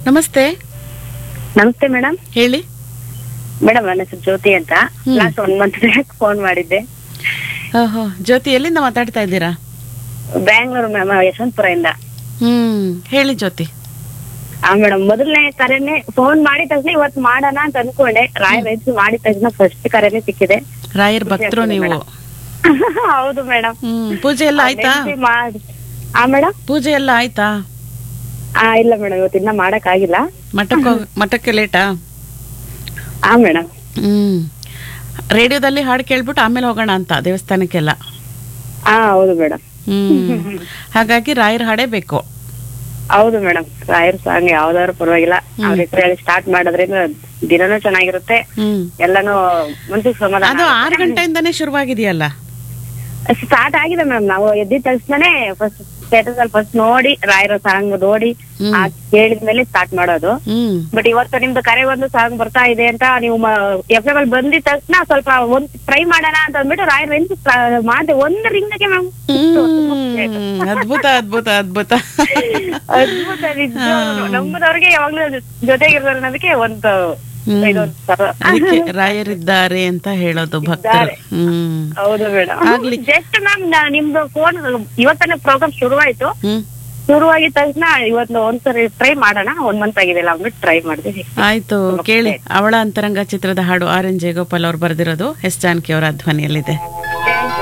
ನಮಸ್ತೆ ನಮಸ್ತೆ ಮೇಡಮ್ ಹೇಳಿ ಮೇಡಮ್ ನನ್ನ ಹೆಸರು ಜ್ಯೋತಿ ಅಂತ ಹ್ಮ್. Last one month back phone ಮಾಡಿದ್ದೆ ಓಹೋ ಜ್ಯೋತಿ ಎಲ್ಲಿಂದ ಮಾತಾಡ್ತಾ ಇದ್ದೀರಾ ಬ್ಯಾಂಗ್ಳೂರು ಮ್ಯಾಮ್ ಯಶವಂತಪುರದಿಂದ ಹ್ಮ್ ಹೇಳಿ ಜ್ಯೋತಿ ಆ ಮೇಡಮ್ ಮೊದಲನೇ ಕರೆನೆ ಫೋನ್ ಮಾಡಿದ ತಕ್ಷಣ ಇವತ್ತು ಮಾಡೋಣ ಅಂತ ಅನ್ಕೊಂಡೆ ರಾಯ್ ರೈಸ್ ಮಾಡಿದ ತಕ್ಷಣ ಫಸ್ಟ್ ಕರೆನೆ ಸಿಕ್ಕಿದೆ ರಾಯರ್ ಭಕ್ತರು ಆಗ್ತದೆ ನೀವು ಮೇಡಮ್. ಹೌದು ಮೇಡಮ್ ಹ್ಮ್ ಪೂಜೆ ಎಲ್ಲ ಆಯ್ತಾ ಮಾಡಿ ಆ ಮೇಡಮ್ ಪೂಜೆ ಎಲ್ಲ ಆಯ್ತಾ ಆ ಇಲ್ಲ ಮೇಡಮ್ ಇವತ್ತು ಇನ್ನ ಮಾಡಕ್ ಆಗಿಲ್ಲ ಮಠಕ್ಕೆ ಹೋಗ್- ಮಠಕ್ಕೆ ಲೇಟಾ ಆ ಮೇಡಮ್ ಹ್ಮ್ ರೇಡಿಯೋದಲ್ಲಿ ಹಾಡು ಕೇಳ್ಬಿಟ್ಟು ಆಮೇಲೆ ಹೋಗೋಣ ಅಂತ ದೇವಸ್ಥಾನಕ್ಕೆಲ್ಲ ಆ ಹೌದು ಮೇಡಮ್ ಹ್ಮ್ ಹಾಗಾಗಿ ರಾಯರ್ ಹಾಡೇ ಬೇಕು ಹೌದು ಮೇಡಮ್ ರಾಯರ್ ಸಾಂಗ್ ಯಾವ್ದಾದ್ರು ಪರವಾಗಿಲ್ಲ ಅವ್ರ ಹೆಸರು ಹೇಳಿ ಸ್ಟಾರ್ಟ್ ಮಾಡೋದ್ರಿಂದ ದಿನನೂ ಚೆನ್ನಾಗಿರುತ್ತೆ ಹ್ಮ್ ಎಲ್ಲಾನು ಮನ್ಸಿಗೆ ಸಮಾಧಾನ ಅದು ಆರು ಗಂಟೆಯಿಂದನೇ ಶುರುವಾಗಿದೆಯಲ್ಲ ಸ್ಟಾರ್ಟ್ ಆಗಿದೆ ಮ್ಯಾಮ್ ನಾವು ಎದ್ದಿದ ತಕ್ಷಣನೇ ಫಸ್ಟ್ ಸ್ಟೇಟಸ್ ಅಲ್ಲಿ ಫಸ್ಟ್ ನೋಡಿ ರಾಯರ ಸಾಂಗ್ ನೋಡಿ ಹ್ಮ್. ಆ ಕೇಳಿದ್ಮೇಲೆ ಸ್ಟಾರ್ಟ್ ಮಾಡೋದು ಹ್ಮ್ ಬಟ್ ಇವತ್ತು ನಿಮ್ದು ಕರೆ ಒಂದು ಸಾಂಗ್ ಬರ್ತಾ ಇದೆ ಅಂತ ನೀವು ಎಫ್ ಎಂ ಅಲ್ಲಿ ಬಂದಿದ ತಕ್ಷಣ ಸ್ವಲ್ಪ ಒಂದ್ ಟ್ರೈ ಮಾಡೋಣ ಅಂತ ಅಂದ್ಬಿಟ್ಟು ರಾಯರ್ ರೆಂಜ್ ಮಾಡಿದೆ ಒಂದು ರಿಂಗ್ಗೆ ಮ್ಯಾಮ್ ಹ್ಮ್ ಅದ್ಭುತ ಅದ್ಭುತ ಅದ್ಭುತ ಅದ್ಭುತ ನಿಜವಾಗ್ಲೂ. ನಮ್ಮದವ್ರಿಗೆ ಯಾವಾಗ್ಲೂ ಜೊತೆಗಿರೋದು ಅನ್ನೋದಕ್ಕೆ ಒಂದು ಹ್ಮ್. ಇದೊಂದು ತರ- ಅದಕ್ಕೆ ರಾಯರಿದ್ದಾರೆ ಅಂತ ಹೇಳೋದು ಭಕ್ತರು ಹ್ಮ್ ಹೌದು ಮೇಡಮ್ ಆಗ್ಲಿ. ಜಸ್ಟ್ ಮ್ಯಾಮ್ ನಿಮ್ದು ಫೋನ್ ಇವತ್ತನೇ ಪ್ರೋಗ್ರಾಮ್ ಶುರುವಾಯ್ತು ಹ್ಮ್ ಶುರುವಾಗಿದ ತಕ್ಷಣ ಇವತ್ತು ಒಂದ್ಸರಿ ಟ್ರೈ ಮಾಡೋಣ ಒಂದ್ ಮಂತ್ ಆಗಿದೆಲ್ಲ ಅಂದ್ಬಿಟ್ಟು ಟ್ರೈ ಮಾಡಿದ್ವಿ ಆಯ್ತು ಕೇಳಿ ಅವಳ ಅಂತರಂಗ ಚಿತ್ರದ ಹಾಡು ಆರ್ ಎನ್ ಜಯಗೋಪಾಲ್ ಅವ್ರು ಬರೆದಿರೋದು ಎಸ್ ಜಾನಕಿ ಅವರ ಧ್ವನಿಯಲ್ಲಿದೆ